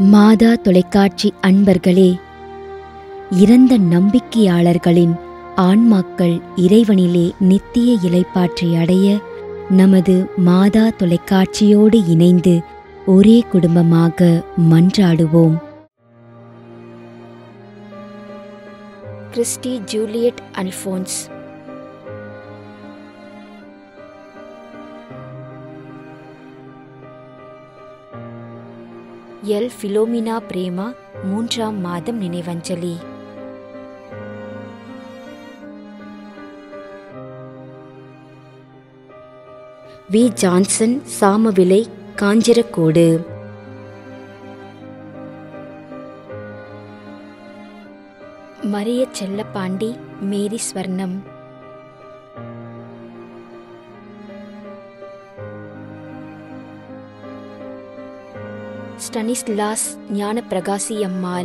மாதா தொலைக்காட்சி அன்பர்களே இறந்த நம்பிக்கையாளர்களின் ஆன்மாக்கள் இறைவனிலே நித்திய இலைப்பாற்றி அடைய நமது மாதா தொலைக்காட்சியோடு இணைந்து ஒரே குடும்பமாக மன்றாடுவோம் Christy Juliet Alphonse L Philomena Prema மூன்றாம் மாதம் நினைவஞ்சலி V Johnson Samavilai Kanjirakodu Mariya Chellapandi Mary Swarnam Stanislaus Gnanaprakasi Ammal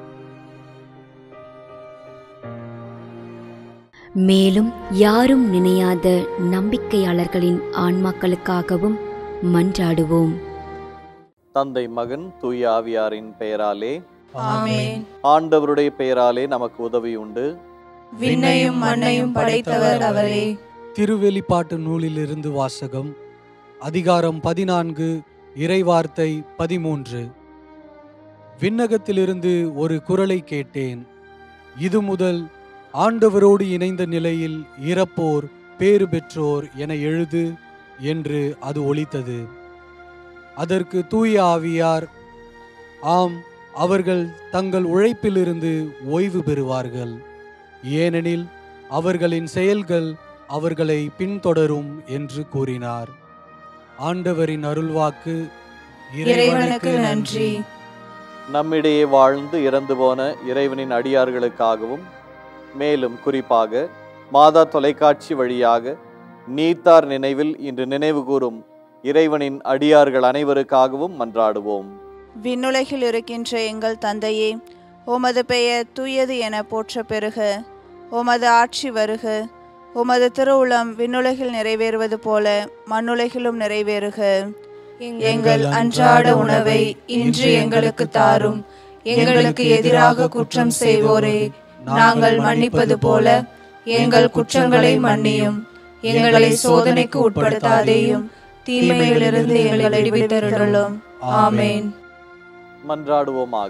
மேலும் யாரும் நினையாத நம்பிக்கையாளர்களின் ஆன்மாக்களுக்காகவும் மன்றாடுவோம் தந்தை மகன் தூய ஆவியாரின் பெயராலே ஆமென் ஆண்டவருடைய பெயராலே நமக்கு உதவி உண்டு விண்ணையும் மண்ணையும் படைத்தவர் அவரே திருவெளிப்பாட்டு நூலிலிருந்து வாசகம் அதிகாரம் பதினான்கு இறைவார்த்தை பதிமூன்று விண்ணகத்திலிருந்து ஒரு குரலை கேட்டேன் இது முதல் ஆண்டவரோடு இணைந்த நிலையில் இறப்போர் பேறு பெற்றோர் என எழுது என்று அது ஒலித்தது அதற்கு தூய ஆவியார் ஆம் அவர்கள் தங்கள் உழைப்பிலிருந்து ஓய்வு பெறுவார்கள் ஏனெனில் அவர்களின் செயல்கள் அவர்களை பின்தொடரும் என்று கூறினார் ஆண்டவரின் அருள்வாக்கு இறைவனுக்கு நன்றி நம்மிடையே வாழ்ந்து இறந்து போன இறைவனின் அடியார்களுக்காகவும் மேலும் குறிப்பாக மாதா தொலைக்காட்சி வழியாக நீத்தார் நினைவில் இன்று நினைவு கூறும் இறைவனின் அடியார்கள் அனைவருக்காகவும் மன்றாடுவோம் விண்ணுலகில் இருக்கின்ற எங்கள் தந்தையே உமது பெயர் தூயது என போற்ற பெறுக உமது ஆட்சி வருக உமது திருவுளம் விண்ணுலகில் நிறைவேறுவது போல மண்ணுலகிலும் நிறைவேறுக எங்கள் அன்றாட உணவை இன்று எங்களுக்கு தாரும் எங்களுக்கு எதிராக குற்றம் செய்வோரே நாங்கள் மன்னிப்பது போல எங்கள் குற்றங்களை மன்னியும் எங்களை சோதனைக்கு உட்படுத்தாதேயும் தீமையிலிருந்து எங்களை விடுவித்தருளும் ஆமென் மன்றாடுவோமாக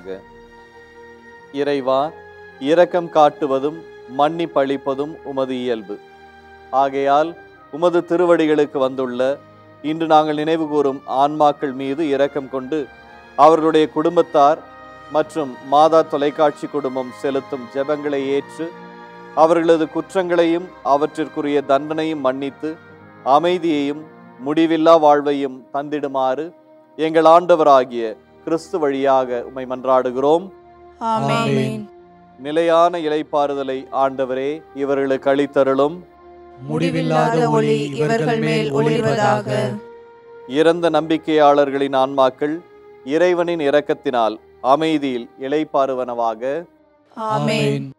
இறைவா இரக்கம் காட்டுவதும் மன்னிப்பளிப்பதும் உமது இயல்பு ஆகையால் உமது திருவடிகளுக்கு வந்துள்ள இன்று நாங்கள் நினைவு கூறும் ஆன்மாக்கள் மீது இரக்கம் கொண்டு அவர்களுடைய குடும்பத்தார் மற்றும் மாதா தொலைக்காட்சி குடும்பம் செலுத்தும் ஜெபங்களை ஏற்று அவர்களது குற்றங்களையும் அவற்றிற்குரிய தண்டனையும் மன்னித்து அமைதியையும் முடிவில்லா வாழ்வையும் தந்திடுமாறு எங்கள் ஆண்டவராகிய கிறிஸ்து வழியாக உம்மை மன்றாடுகிறோம் ஆமென் நிலையான இலைப்பாறுதலை ஆண்டவரே இவர்களுக்கு அளித்தருளும் முடிவில்லாத ஒளி இவர்கள் மேல் ஒளிர்வதாக இறந்த நம்பிக்கையாளர்களின் ஆன்மாக்கள் இறைவனின் இரக்கத்தினால் அமைதியில் இளைப்பாறுவனவாக ஆமென்